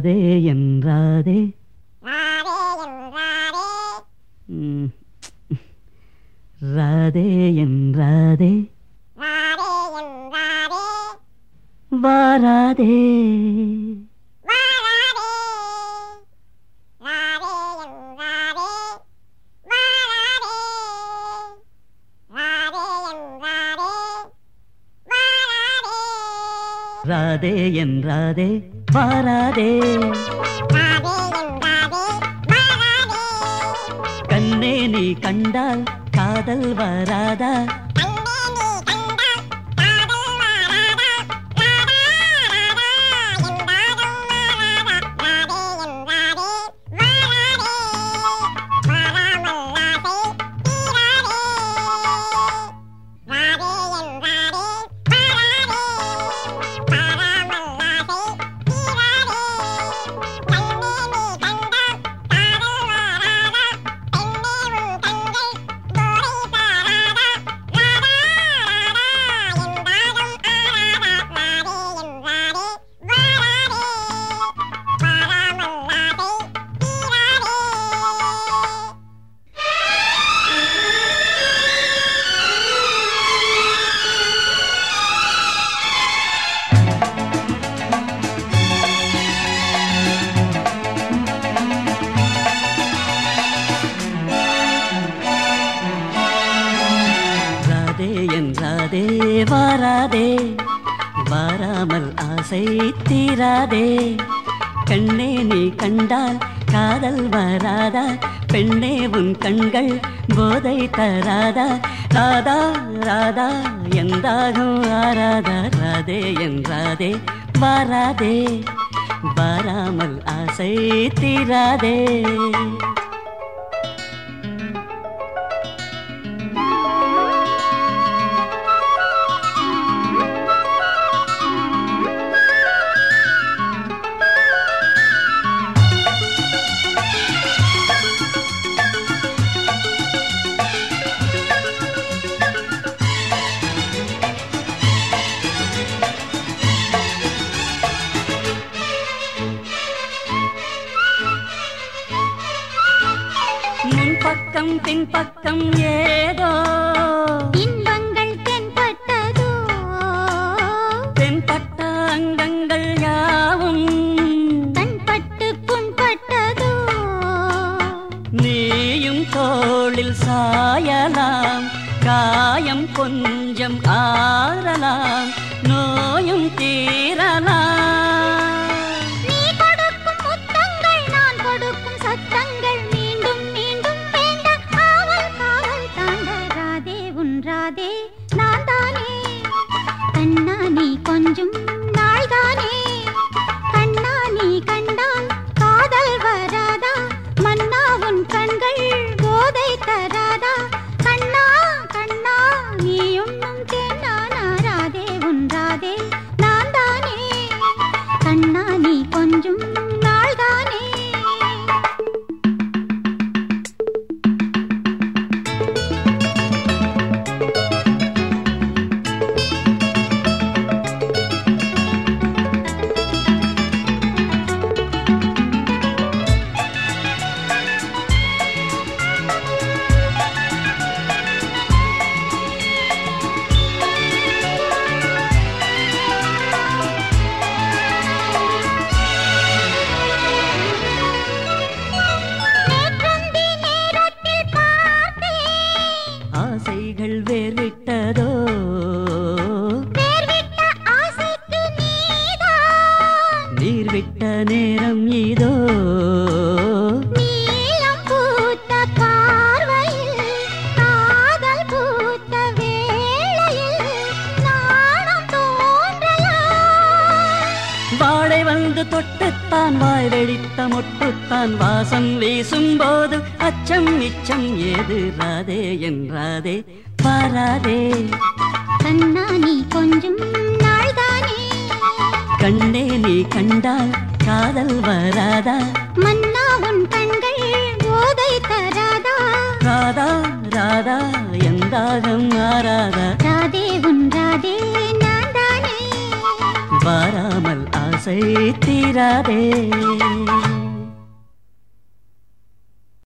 ராதே என்றாதே ம். ராதே என்றாதே வாராதே ராதே என்றாதே வாராதே கண்ணே நீ கண்டால் காதல் வராதா ராதே என்றாதே வாராதே வாராமல் ஆசை தீராதே கண்ணே நீ கண்டால் காதல் வராதா பெண்ணே உன் கண்கள் போதை தராதா ராதா ராதா எந்தாகும் ஆராதா ராதே என்றாதே வாராதே வாராமல் ஆசை தீராதே முன் பக்கம் பின் பக்கம் ஏதோ இன்பங்கள் தென்பட்டதோ தென்பட்ட அங்கங்கள் யாவும் கண்பட்டு புண்பட்டதோ நீயும் தோளில் சாயலாம் காயம் கொஞ்சம் ஆறலாம் நோயும் தீரலாம் நீ கொடுக்கும் முத்தங்கள் நான் கொடுக்கும் சத்தங்கள் மீண்டும் மீண்டும் வேண்டாம் காவல் காவல் தாண்டராதே உன்றாதே நான் தானே கண்ணா நீ கொஞ்சம் நாள்தானே கண்ணா நீ கண்டால் காதல் வராதா மன்னா உன் கண்கள் போதை தராதா கண்ணா கண்ணா நீ உண்ணும் தேனா நாராதே உன்றாதே நான் தானே கண்ணா நீ கொஞ்சம் நாள்தானே நேற்றந்தி நேரத்தில் பார்த்தேன் ஆசைகள் வேர்விட்டதோ பேர்விட்ட ஆசைக்கு நீதான் நீர் விட்ட நேரம் இதோ நீலம் பூத்த பார்வையில் காதல் பூத்த வேளையில் நாணம் தோன்றலாம் வாழை வந்து தொட்டுத்தான் வாய் வெடித்த மொட்டுத்தான் வாசம் வீசும் போது அச்சம் மிச்சம் ஏது ராதே என்றாதே பாராதே கண்ணா நீ கொஞ்சம் நாள்தானே கண்ணே நீ கண்டால் காதல் வராதா மன்னா உன் கண்கள் போதை தராதா ராதா ராதா எந்தாகம் மாறாதா ராதே உன் ராதே நான் தானே வாராமல் ஆசை ஆசை தீராதே